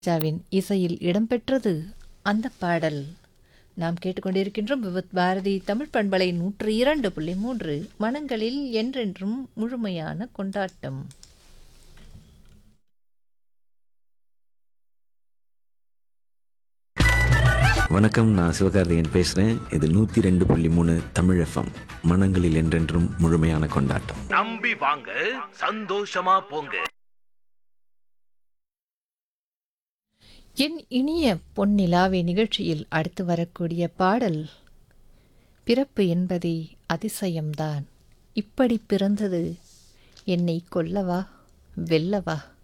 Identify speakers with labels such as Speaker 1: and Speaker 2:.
Speaker 1: ராஜாவின் இசையில் இடம்பெற்றது அந்த பாடல் நாம் கேட்டுக்கொண்டிருக்கின்றோம் விவத் பாரதி தமிழ் பண்பலை நூற்று இரண்டு புள்ளி மூன்று மனங்களில் என்றென்றும் முழுமையான கொண்டாட்டம்
Speaker 2: வணக்கம் நான் சிவகார்த்திகேயன் பேசுகிறேன் இது நூற்றி ரெண்டு புள்ளி மூணு தமிழ் எஃப்எம் மனங்களில் என்றென்றும் முழுமையான கொண்டாட்டம்
Speaker 3: நம்பி வாங்க சந்தோஷமா போங்க
Speaker 1: என் இனிய பொன்னிலாவே நிகழ்ச்சியில் அடுத்து வரக்கூடிய பாடல் பிறப்பு என்பதே அதிசயம்தான் இப்படி பிறந்தது என்னை கொல்லவா வெல்லவா